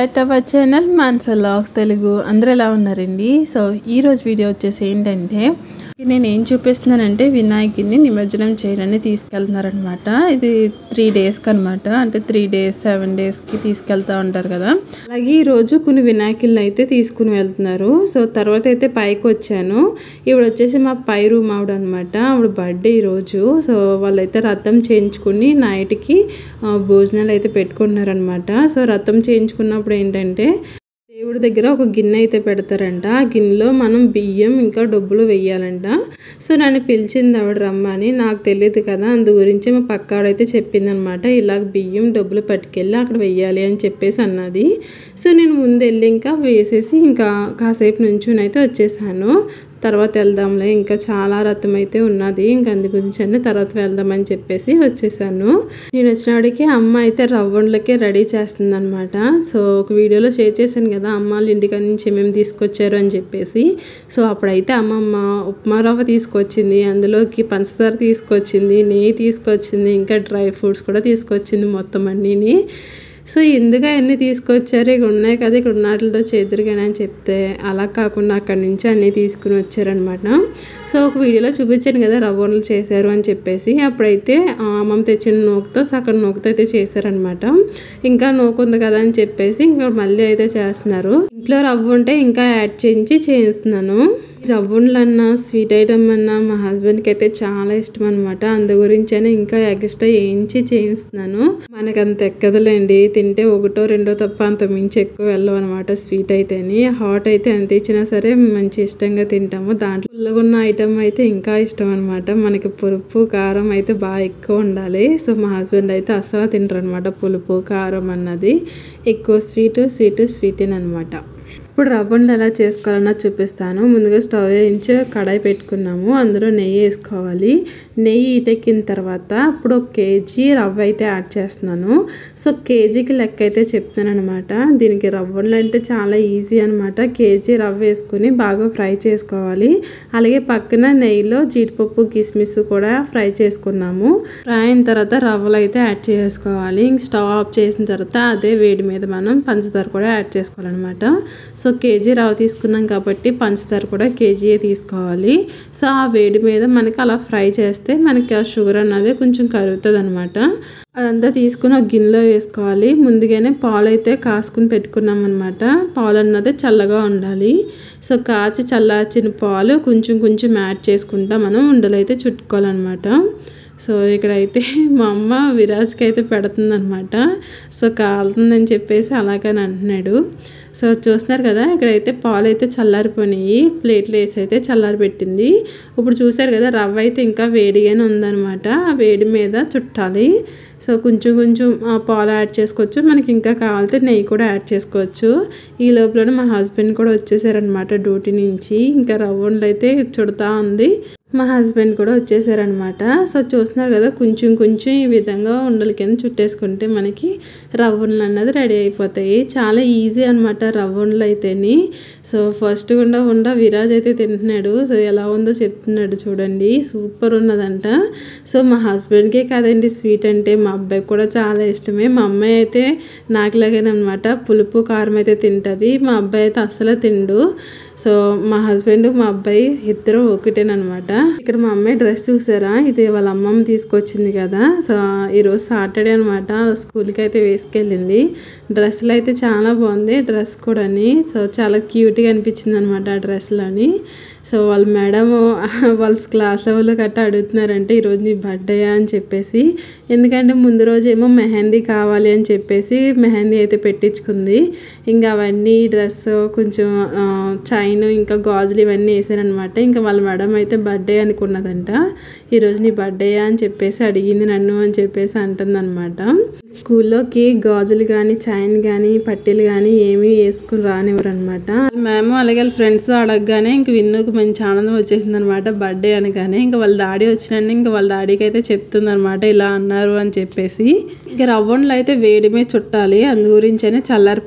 back to our channel Mansa vlogs Telugu అందరూ ఎలా ఉన్నారండి సో ఈ రోజు వీడియో వచ్చేసి ఏంటంటే నేను ఏం చూపిస్తున్నానంటే వినాయకుడిని నిమజ్జనం చేయడానికి తీసుకెళ్తున్నారనమాట ఇది త్రీ డేస్కి అనమాట అంటే త్రీ డేస్ సెవెన్ డేస్కి తీసుకెళ్తా ఉంటారు కదా అలాగే ఈ రోజు కొన్ని వినాయకులను అయితే తీసుకుని వెళ్తున్నారు సో తర్వాత అయితే పైకి వచ్చాను ఇప్పుడు వచ్చేసి మా పై రూమ్ ఆవిడ అనమాట ఆవిడ బర్త్డే ఈరోజు సో వాళ్ళైతే రథం చేయించుకుని నైట్కి ఆ, భోజనాలు అయితే పెట్టుకుంటున్నారనమాట సో రథం చేయించుకున్నప్పుడు ఏంటంటే దేవుడి దగ్గర ఒక గిన్నె అయితే పెడతారంట ఆ గిన్నెలో మనం బియ్యం ఇంకా డబ్బులు వెయ్యాలంట సో నన్ను పిలిచింది ఆవిడ రమ్మని నాకు తెలియదు కదా అందు గురించి మా పక్క ఆవిడైతే చెప్పింది అనమాట ఇలాగ బియ్యం డబ్బులు పట్టుకెళ్ళి అక్కడ వెయ్యాలి అని చెప్పేసి అన్నది సో నేను ముందు వెళ్ళి ఇంకా వేసేసి ఇంకా కాసేపు నుంచుని అయితే వచ్చేసాను తర్వాత వెళ్దాంలే ఇంకా చాలా రథం అయితే ఉన్నది ఇంకా అందు గురించి అని తర్వాత వెళ్దామని చెప్పేసి వచ్చేసాను నేను వచ్చినవాడికి అమ్మ అయితే రవ్వండ్లకే రెడీ చేస్తుంది అనమాట సో ఒక వీడియోలో షేర్ చేశాను కదా అమ్మ వాళ్ళ ఇంటికాడ నుంచి ఏమేమి తీసుకొచ్చారు అని చెప్పేసి సో అప్పుడైతే అమ్మమ్మ ఉప్మా రవ్వ తీసుకొచ్చింది అందులోకి పంచదార తీసుకొచ్చింది నెయ్యి తీసుకొచ్చింది ఇంకా డ్రై ఫ్రూట్స్ కూడా తీసుకొచ్చింది మొత్తం అన్నీని సో ఎందుకు అవన్నీ తీసుకొచ్చారు ఇక్కడ ఉన్నాయి కదా ఇక్కడ ఉన్న వాటితో చేదురుగానే అని చెప్తే అలా కాకుండా అక్కడి నుంచి అన్నీ తీసుకుని వచ్చారనమాట సో ఒక వీడియోలో చూపించాను కదా రవ్వలు చేశారు అని చెప్పేసి అప్పుడైతే ఆ, అమ్మమ్మ తెచ్చిన నూకతో సగం నూకతో అయితే చేశారనమాట ఇంకా నూక ఉంది కదా అని చెప్పేసి ఇంకా మళ్ళీ అయితే చేస్తున్నారు ఇంట్లో రవ్వ ఉంటే ఇంకా యాడ్ చేయించి చేయిస్తున్నాను రవ్వుండ్లు అన్నా స్వీట్ ఐటమ్ అన్నా మా హస్బెండ్కి అయితే చాలా ఇష్టం అనమాట అందు గురించైనా ఇంకా ఎక్స్ట్రా వేయించి చేయిస్తున్నాను మనకు అంత ఎక్కదులేండి తింటే ఒకటో రెండో తప్ప అంత మించి ఎక్కువ వెళ్ళవు అనమాట స్వీట్ అయితేని హాట్ అయితే ఎంత ఇచ్చినా సరే మంచి ఇష్టంగా తింటాము దాంట్లో పుల్లగా ఉన్న ఐటమ్ అయితే ఇంకా ఇష్టం అనమాట మనకి పులుపు కారం అయితే బాగా ఎక్కువ ఉండాలి సో మా హస్బెండ్ అయితే అస్సలు తింటారు అనమాట పులుపు కారం అన్నది ఎక్కువ స్వీట్ స్వీట్ స్వీట్ అనమాట ఇప్పుడు రవ్వండ్లు ఎలా చేసుకోవాలన్నా చూపిస్తాను ముందుగా స్టవ్ వేయించి కడాయి పెట్టుకున్నాము అందులో నెయ్యి వేసుకోవాలి నెయ్యి ఇటెక్కిన తర్వాత ఇప్పుడు ఒక కేజీ రవ్వ అయితే యాడ్ చేస్తున్నాను సో కేజీకి లెక్క అయితే చెప్తాను అనమాట దీనికి రవ్వండ్లు అంటే చాలా ఈజీ అనమాట కేజీ రవ్వ వేసుకుని బాగా ఫ్రై చేసుకోవాలి అలాగే పక్కన నెయ్యిలో జీడిపప్పు కిస్మిస్ కూడా ఫ్రై చేసుకున్నాము ఫ్రై అయిన తర్వాత రవ్వలు అయితే యాడ్ చేసుకోవాలి ఇంక స్టవ్ ఆఫ్ చేసిన తర్వాత అదే వేడి మీద మనం పంచదార కూడా యాడ్ చేసుకోవాలన్నమాట సో కేజీ రవ్వ తీసుకున్నాం కాబట్టి పంచదార కూడా కేజీయే తీసుకోవాలి సో ఆ వేడి మీద మనకి అలా ఫ్రై చేస్తే మనకి ఆ షుగర్ అన్నది కొంచెం కరుగుతుంది అనమాట అదంతా తీసుకుని ఒక గిన్నెలో వేసుకోవాలి ముందుగానే పాలు అయితే కాసుకుని పెట్టుకున్నాం అనమాట పాలు అన్నది చల్లగా ఉండాలి సో కాచి చల్లార్చిన పాలు కొంచెం కొంచెం యాడ్ చేసుకుంటా మనం ఉండలు అయితే చుట్టుకోవాలన్నమాట సో ఇక్కడైతే మా అమ్మ విరాజ్కి అయితే పెడుతుందనమాట సో కాలుతుందని చెప్పేసి అలాగని అంటున్నాడు సో చూస్తున్నారు కదా ఇక్కడైతే పాలు అయితే చల్లారిపోయినాయి ప్లేట్లు వేసి అయితే చల్లారి పెట్టింది ఇప్పుడు చూసారు కదా రవ్వ అయితే ఇంకా వేడిగానే ఉందన్నమాట ఆ వేడి మీద చుట్టాలి సో కొంచెం కొంచెం ఆ, పాలు యాడ్ చేసుకోవచ్చు మనకి ఇంకా కావాలితే నెయ్యి కూడా యాడ్ చేసుకోవచ్చు ఈ లోపల మా హస్బెండ్ కూడా వచ్చేసారనమాట డ్యూటీ నుంచి ఇంకా రవ్వండ్లు అయితే చుడతా ఉంది మా హస్బెండ్ కూడా వచ్చేసారనమాట సో చూస్తున్నారు కదా కొంచెం కొంచెం ఈ విధంగా ఉండల కింద చుట్టేసుకుంటే మనకి రవ్వుండలు అన్నది రెడీ అయిపోతాయి చాలా ఈజీ అనమాట రవ్వుండలు అయితేని సో ఫస్ట్ గుండా ఉండ విరాజ్ అయితే తింటున్నాడు సో ఎలా ఉందో చెప్తున్నాడు చూడండి సూపర్ ఉన్నదంట సో మా హస్బెండ్కే కాదండి స్వీట్ అంటే మా అబ్బాయికి కూడా చాలా ఇష్టమే మా అమ్మాయి అయితే నాకులాగేనమాట పులుపు కారం అయితే తింటుంది మా అబ్బాయి అయితే అస్సలు తిండు సో మా హస్బెండ్ మా అబ్బాయి ఇద్దరు ఒకటేనమాట ఇక్కడ మా అమ్మాయి డ్రెస్ చూసారా ఇది వాళ్ళ అమ్మమ్మ తీసుకొచ్చింది కదా సో ఈరోజు సాటర్డే అనమాట స్కూల్కి అయితే వేసుకెళ్ళింది డ్రెస్సులు అయితే చాలా బాగుంది డ్రెస్ కూడాని సో చాలా క్యూట్గా అనిపించింది అనమాట ఆ డ్రెస్లోని సో వాళ్ళ మేడం వాళ్ళ క్లాస్ లెవెల్లో గట్టా అడుగుతున్నారంటే ఈరోజు నీ బర్త్డే అని చెప్పేసి ఎందుకంటే ముందు రోజు ఏమో మెహందీ కావాలి అని చెప్పేసి మెహందీ అయితే పెట్టించుకుంది ఇంకా అవన్నీ డ్రెస్ కొంచెం ఆ, చైన్ ఇంకా గాజులు ఇవన్నీ వేసారనమాట ఇంకా వాళ్ళ మేడం అయితే బర్త్డే అనుకున్నదంట ఈరోజు నీ బర్త్డే అని చెప్పేసి అడిగింది నన్ను అని చెప్పేసి అంటుందన్నమాట స్కూల్లోకి గాజులు కానీ చైన్ కానీ పట్టీలు కానీ ఏమీ వేసుకుని రానివ్వరు అనమాట మేము అలాగే వాళ్ళ ఫ్రెండ్స్ అడగగానే ఇంక విన్నుకు మంచి ఆనందం వచ్చేసింది అనమాట బర్త్డే అనగానే ఇంకా వాళ్ళ డాడీ వచ్చినండి ఇంకా వాళ్ళ డాడీకి అయితే చెప్తుంది అనమాట ఇలా అన్నారు అని చెప్పేసి ఇంకా రవ్వండ్లు అయితే వేడి మీద చుట్టాలి అందు గురించనే చల్లారిపోతుంది అని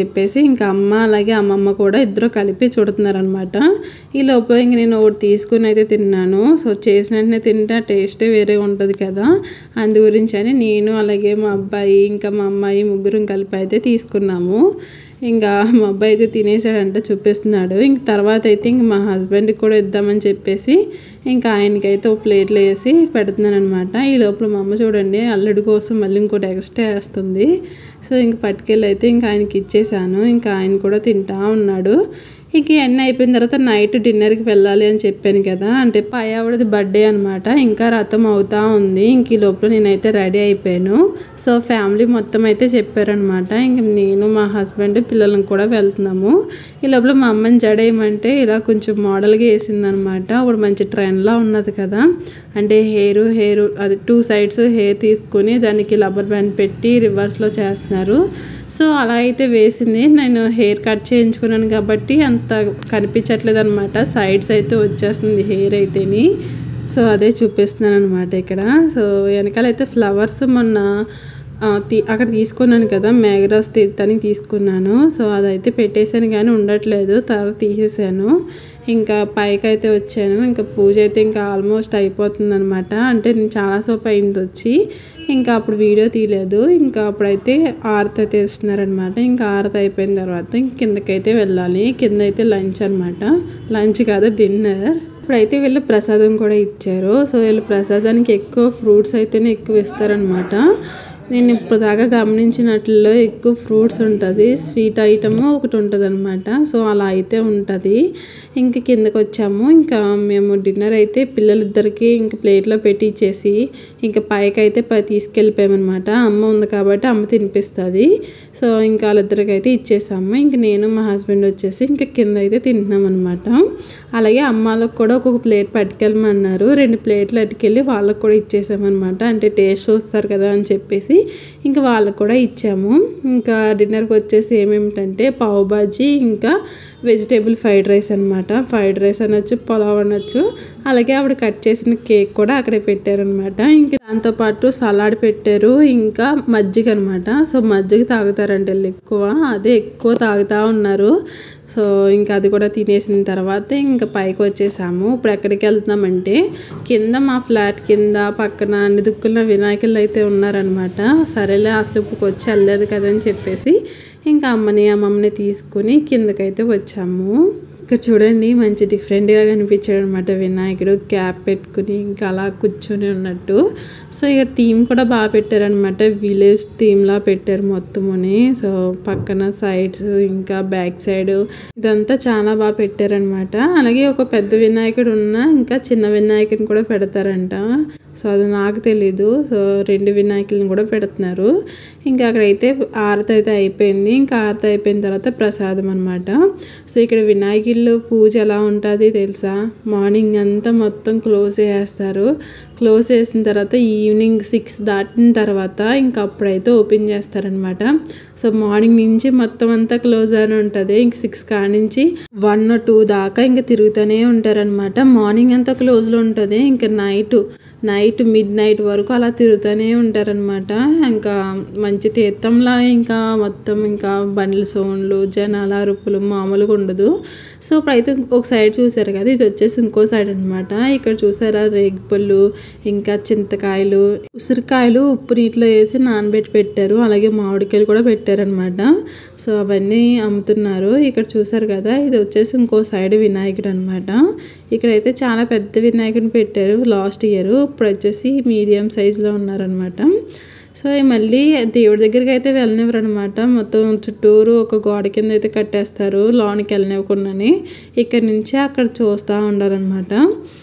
చెప్పేసి ఇంకా అమ్మ అలాగే అమ్మమ్మ కూడా ఇద్దరు కలిపి చుడుతున్నారనమాట ఈ లోపల ఇంక నేను ఒకటి తీసుకుని అయితే తిన్నాను సో చేసిన వెంటనే తింటే ఆ టేస్టే వేరే ఉంటుంది కదా అందు గురించి అని నేను అలాగే మా అబ్బాయి ఇంకా మా అమ్మాయి ముగ్గురం కలిపి అయితే తీసుకున్నాము ఇంకా మా అబ్బాయి అయితే తినేసాడంట చూపిస్తున్నాడు ఇంక తర్వాత అయితే ఇంక మా హస్బెండ్కి కూడా ఇద్దామని చెప్పేసి ఇంకా ఆయనకైతే ఒక ప్లేట్లో వేసి పెడుతున్నాను అనమాట ఈ లోపల మా అమ్మ చూడండి అల్లుడి కోసం మళ్ళీ ఇంకోటి ఎక్స్ట్రా వేస్తుంది సో ఇంక పట్టుకెళ్ళి అయితే ఇంకా ఆయనకి ఇచ్చేసాను ఇంకా ఆయన కూడా తింటా ఉన్నాడు ఇక ఇవన్నీ అయిపోయిన తర్వాత నైట్ డిన్నర్కి వెళ్ళాలి అని చెప్పాను కదా అంటే పై ఆవిడది బర్త్డే అనమాట ఇంకా రథం అవుతా ఉంది ఇంక ఈ లోపల నేనైతే రెడీ అయిపోయాను సో ఫ్యామిలీ మొత్తం అయితే చెప్పారనమాట ఇంక నేను మా హస్బెండ్ పిల్లలను కూడా వెళ్తున్నాము ఈ లోపల మా అమ్మని జడేయమంటే ఇలా కొంచెం మోడల్గా వేసిందనమాట అప్పుడు మంచి ట్రెండ్లా ఉన్నది కదా అంటే హెయిర్ హెయిర్ అది టూ సైడ్స్ హెయిర్ తీసుకొని దానికి రబ్బర్ బ్యాండ్ పెట్టి రివర్స్లో చేస్తున్నారు సో అలా అయితే వేసింది నేను హెయిర్ కట్ చేయించుకున్నాను కాబట్టి అంత కనిపించట్లేదు అనమాట సైడ్స్ అయితే వచ్చేస్తుంది హెయిర్ అయితేని సో అదే చూపిస్తున్నాను అనమాట ఇక్కడ సో వెనకాల అయితే ఫ్లవర్స్ మొన్న ఆ, తీ అక్కడ తీసుకున్నాను కదా మేఘరాజ్ తీర్థానికి తీసుకున్నాను సో అదైతే పెట్టేశాను కానీ ఉండట్లేదు తర్వాత తీసేసాను ఇంకా పైకి అయితే వచ్చాను ఇంకా పూజ అయితే ఇంకా ఆల్మోస్ట్ అయిపోతుంది అనమాట అంటే నేను చాలాసేపు అయింది వచ్చి ఇంకా అప్పుడు వీడియో తీయలేదు ఇంకా అప్పుడైతే ఆరతి అయితే ఇస్తున్నారనమాట ఇంకా ఆరతి అయిపోయిన తర్వాత ఇంక కిందకైతే వెళ్ళాలి కింద అయితే లంచ్ అనమాట లంచ్ కాదు డిన్నర్ ఇప్పుడైతే వీళ్ళు ప్రసాదం కూడా ఇచ్చారు సో వీళ్ళు ప్రసాదానికి ఎక్కువ ఫ్రూట్స్ అయితేనే ఎక్కువ ఇస్తారనమాట నేను ఇప్పుడు దాకా గమనించినట్లో ఎక్కువ ఫ్రూట్స్ ఉంటుంది స్వీట్ ఐటమ్ ఒకటి ఉంటుంది అనమాట సో అలా అయితే ఉంటుంది ఇంక కిందకి వచ్చాము ఇంకా మేము డిన్నర్ అయితే పిల్లలిద్దరికి ఇంక ప్లేట్లో పెట్టి ఇచ్చేసి ఇంకా పైకి అయితే పై తీసుకెళ్ళిపోయామన్నమాట అమ్మ ఉంది కాబట్టి అమ్మ తినిపిస్తుంది సో ఇంకా వాళ్ళిద్దరికి అయితే ఇచ్చేసాము ఇంక నేను మా హస్బెండ్ వచ్చేసి ఇంకా కింద అయితే తింటున్నాం అనమాట అలాగే అమ్మాలకు కూడా ఒక్కొక్క ప్లేట్ పట్టుకెళ్ళమన్నారు రెండు ప్లేట్లు అట్టుకెళ్ళి వాళ్ళకి కూడా ఇచ్చేసామన్నమాట అంటే టేస్ట్ చూస్తారు కదా అని చెప్పేసి ఇంకా వాళ్ళకు కూడా ఇచ్చాము ఇంకా డిన్నర్కి వచ్చేసి ఏమేమిటంటే పావు బాజీ ఇంకా వెజిటేబుల్ ఫ్రైడ్ రైస్ అనమాట ఫ్రైడ్ రైస్ అనొచ్చు పులావ్ అనొచ్చు అలాగే ఆవిడ కట్ చేసిన కేక్ కూడా అక్కడే పెట్టారనమాట ఇంకా దాంతోపాటు సలాడ్ పెట్టారు ఇంకా మజ్జిగ అనమాట సో మజ్జిగ తాగుతారంటే వీళ్ళు ఎక్కువ అదే ఎక్కువ తాగుతూ ఉన్నారు సో ఇంకా అది కూడా తినేసిన తర్వాత ఇంకా పైకి వచ్చేసాము ఇప్పుడు ఎక్కడికి వెళ్తున్నామంటే కింద మా ఫ్లాట్ కింద పక్కన అన్ని దిక్కుల వినాయకులు అయితే ఉన్నారనమాట సరేలే అసలు ఇప్పుడు వచ్చి వెళ్ళలేదు కదా అని చెప్పేసి ఇంకా అమ్మని అమ్మమ్మని తీసుకుని కిందకైతే వచ్చాము ఇక్కడ చూడండి మంచి డిఫరెంట్గా కనిపించాడు అనమాట వినాయకుడు క్యాప్ పెట్టుకుని ఇంకా అలా కూర్చొని ఉన్నట్టు సో ఇక్కడ థీమ్ కూడా బాగా పెట్టారనమాట విలేజ్ థీమ్లా పెట్టారు మొత్తముని సో పక్కన సైడ్స్ ఇంకా బ్యాక్ సైడ్ ఇదంతా చాలా బాగా పెట్టారనమాట అలాగే ఒక పెద్ద వినాయకుడు ఉన్న ఇంకా చిన్న వినాయకుడిని కూడా పెడతారంట సో అది నాకు తెలీదు సో రెండు వినాయకులను కూడా పెడుతున్నారు ఇంకా అక్కడైతే ఆరతి అయితే అయిపోయింది ఇంకా ఆరతి అయిపోయిన తర్వాత ప్రసాదం అనమాట సో ఇక్కడ వినాయకుళ్ళు పూజ ఎలా ఉంటుంది తెలుసా మార్నింగ్ అంతా మొత్తం క్లోజ్ చేస్తారు క్లోజ్ చేసిన తర్వాత ఈవినింగ్ సిక్స్ దాటిన తర్వాత ఇంకా అప్పుడైతే ఓపెన్ చేస్తారనమాట సో మార్నింగ్ నుంచి మొత్తం అంతా క్లోజ్ అని ఉంటుంది ఇంక సిక్స్ కాడ నుంచి వన్ టూ దాకా ఇంకా తిరుగుతూనే ఉంటారనమాట మార్నింగ్ అంతా క్లోజ్లో ఉంటుంది ఇంకా నైట్ నైట్ మిడ్ నైట్ వరకు అలా తిరుగుతూనే ఉంటారనమాట ఇంకా మంచి తీర్థంలా ఇంకా మొత్తం ఇంకా బండ్ల సౌండ్లు జనాల అరుపులు మామూలుగా ఉండదు సో ఇప్పుడైతే ఒక సైడ్ చూసారు కదా ఇది వచ్చేసి ఇంకో సైడ్ అనమాట ఇక్కడ చూసారా రేగిపళ్ళు ఇంకా చింతకాయలు ఉసిరికాయలు ఉప్పు నీటిలో వేసి నానబెట్టి పెట్టారు అలాగే మామిడికాయలు కూడా పెట్టారనమాట సో అవన్నీ అమ్ముతున్నారు ఇక్కడ చూసారు కదా ఇది వచ్చేసి ఇంకో సైడ్ వినాయకుడు అనమాట ఇక్కడైతే చాలా పెద్ద వినాయకుడిని పెట్టారు లాస్ట్ ఇయర్ ఇప్పుడు వచ్చేసి మీడియం సైజులో ఉన్నారనమాట సో మళ్ళీ దేవుడి దగ్గరికి అయితే వెళ్ళనివ్వరు అనమాట మొత్తం చుట్టూరు ఒక గోడ కింద అయితే కట్టేస్తారు లోనికి వెళ్ళనివ్వకుండానే ఇక్కడి నుంచి అక్కడ చూస్తూ ఉండాలన్నమాట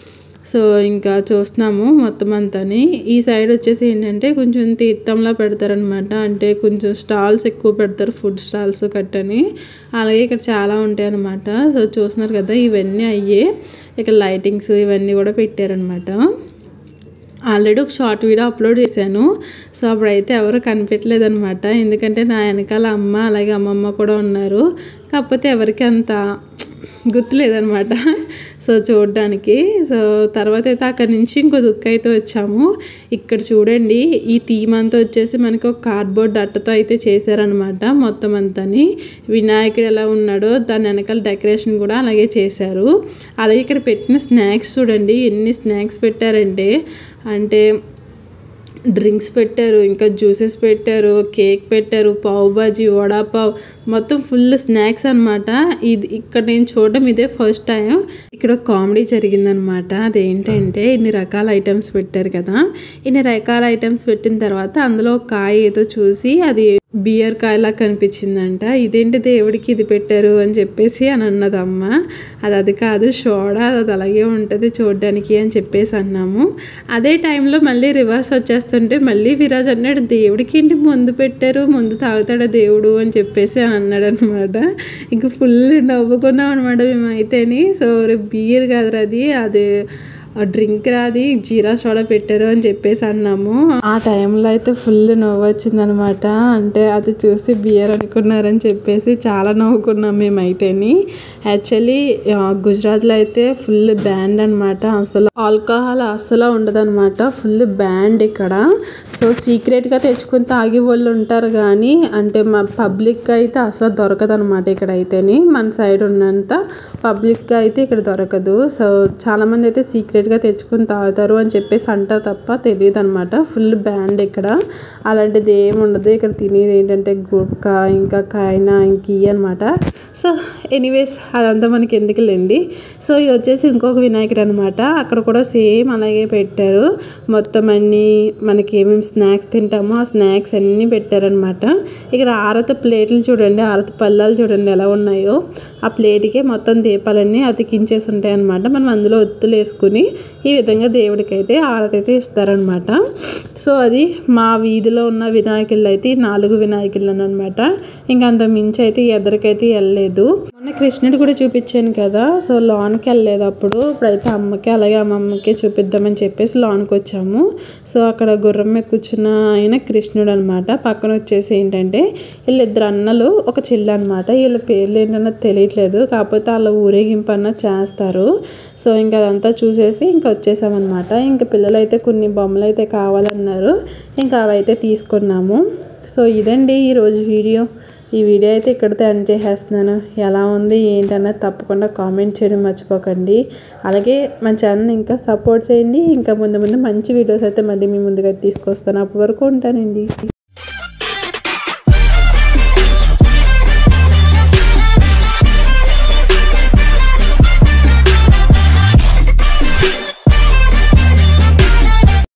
సో ఇంకా చూస్తున్నాము మొత్తం అంతాని ఈ సైడ్ వచ్చేసి ఏంటంటే కొంచెం తీర్థంలా పెడతారనమాట అంటే కొంచెం స్టాల్స్ ఎక్కువ పెడతారు ఫుడ్ స్టాల్స్ కట్టని అలాగే ఇక్కడ చాలా ఉంటాయి అనమాట సో చూస్తున్నారు కదా ఇవన్నీ అయ్యే ఇక్కడ లైటింగ్స్ ఇవన్నీ కూడా పెట్టారనమాట ఆల్రెడీ ఒక షార్ట్ వీడియో అప్లోడ్ చేశాను సో అప్పుడైతే ఎవరు కనిపించలేదు అనమాట ఎందుకంటే నా వెనకాల అమ్మ అలాగే అమ్మమ్మ కూడా ఉన్నారు కాకపోతే ఎవరికి అంత గుర్తులేదనమాట సో చూడడానికి సో తర్వాత అయితే అక్కడి నుంచి ఇంకో దుక్కు అయితే వచ్చాము ఇక్కడ చూడండి ఈ థీమ్ అంతా వచ్చేసి మనకి ఒక కార్డ్బోర్డ్ అట్టతో అయితే చేశారనమాట మొత్తం అంతాని వినాయకుడు ఎలా ఉన్నాడో దాని వెనకాల డెకరేషన్ కూడా అలాగే చేశారు అలాగే ఇక్కడ పెట్టిన స్నాక్స్ చూడండి ఎన్ని స్నాక్స్ పెట్టారంటే అంటే డ్రింక్స్ పెట్టారు ఇంకా జ్యూసెస్ పెట్టారు కేక్ పెట్టారు పావు బాజీ వడాపావ్ మొత్తం ఫుల్ స్నాక్స్ అనమాట ఇది ఇక్కడ నేను చూడడం ఇదే ఫస్ట్ టైం ఇక్కడ కామెడీ జరిగిందనమాట అదేంటంటే ఇన్ని రకాల ఐటమ్స్ పెట్టారు కదా ఇన్ని రకాల ఐటమ్స్ పెట్టిన తర్వాత అందులో ఒక కాయ ఏదో చూసి అది బియర్ కాయలా కనిపించిందంట ఇదేంటి దేవుడికి ఇది పెట్టారు అని చెప్పేసి అని అన్నది అమ్మ అది అది కాదు సోడా అది అలాగే ఉంటుంది చూడడానికి అని చెప్పేసి అన్నాము అదే టైంలో మళ్ళీ రివర్స్ వచ్చేస్తుంటే మళ్ళీ విరాజ్ అన్నాడు దేవుడికి ఏంటి ముందు పెట్టారు ముందు తాగుతాడా దేవుడు అని చెప్పేసి అని అన్నాడు అనమాట ఇంక ఫుల్ నవ్వుకున్నాం అనమాట మేమైతేని సో రేపు బియర్ కాదురా అది అది డ్రింక్ రాది జీరా సోడా పెట్టారు అని చెప్పేసి అన్నాము ఆ టైంలో అయితే ఫుల్ నవ్వు వచ్చిందనమాట అంటే అది చూసి బియర్ అనుకున్నారని చెప్పేసి చాలా నవ్వుకున్నాం మేమైతేని యాక్చువల్లీ గుజరాత్లో అయితే ఫుల్ బ్యాండ్ అనమాట అసలు ఆల్కహాల్ అస్సలు ఉండదన్నమాట ఫుల్ బ్యాండ్ ఇక్కడ సో సీక్రెట్గా తెచ్చుకుని తాగే వాళ్ళు ఉంటారు కానీ అంటే మా పబ్లిక్గా అయితే అసలు దొరకదు అనమాట ఇక్కడ అయితేని మన సైడ్ ఉన్నంత పబ్లిక్గా అయితే ఇక్కడ దొరకదు సో చాలామంది అయితే సీక్రెట్గా తెచ్చుకుని తాగుతారు అని చెప్పేసి అంటారు తప్ప తెలియదు అనమాట ఫుల్ బ్యాండ్ ఇక్కడ అలాంటిది ఏమి ఉండదు ఇక్కడ తినేది ఏంటంటే గుట్కా ఇంకా కాయన ఇంక ఇవి అనమాట సో ఎనీవేస్ అదంతా మనకి ఎందుకులేండి సో ఇది వచ్చేసి ఇంకొక వినాయకుడు అనమాట అక్కడ కూడా సేమ్ అలాగే పెట్టారు మొత్తం అన్నీ మనకి ఏమేమి స్నాక్స్ తింటామో ఆ స్నాక్స్ అన్నీ పెట్టారనమాట ఇక్కడ ఆరత ప్లేట్లు చూడండి ఆరత పళ్ళాలు చూడండి ఎలా ఉన్నాయో ఆ ప్లేట్కే మొత్తం దీపాలన్నీ అతికించేసి ఉంటాయి అనమాట మనం అందులో ఒత్తులు వేసుకుని ఈ విధంగా దేవుడికి అయితే ఆరతి అయితే ఇస్తారనమాట సో అది మా వీధిలో ఉన్న వినాయకుళ్ళు అయితే ఈ నాలుగు వినాయకులు అనమాట ఇంకా అంత మించి అయితే ఎదరికైతే వెళ్ళలేదు మొన్న కృష్ణుడు కూడా చూపించాను కదా సో లోన్కి వెళ్ళలేదు అప్పుడు ఇప్పుడైతే అమ్మకి అలాగే అమ్మమ్మకి చూపిద్దామని చెప్పేసి లోన్కి వచ్చాము సో అక్కడ గుర్రం మీద కూర్చున్న ఆయన కృష్ణుడు అనమాట పక్కన వచ్చేసి ఏంటంటే వీళ్ళిద్దరు అన్నలు ఒక చెల్లి అనమాట వీళ్ళ పేర్లు ఏంటన్నది తెలియట్లేదు కాకపోతే వాళ్ళ ఊరేగింపు అన్న చేస్తారు సో ఇంకా అదంతా చూసేసి ఇంకా వచ్చేసామన్నమాట ఇంకా పిల్లలు అయితే కొన్ని బొమ్మలు అయితే కావాలన్నారు ఇంకా అవైతే తీసుకున్నాము సో ఇదండి ఈరోజు వీడియో ఈ వీడియో అయితే ఇక్కడితో ఎండ్ చేసేస్తున్నాను ఎలా ఉంది ఏంటన్నది తప్పకుండా కామెంట్ చేయడం మర్చిపోకండి అలాగే మన ఛానల్ ఇంకా సపోర్ట్ చేయండి ఇంకా ముందు ముందు మంచి వీడియోస్ అయితే మళ్ళీ మీ ముందుగా తీసుకొస్తాను అప్పటి వరకు ఉంటానండి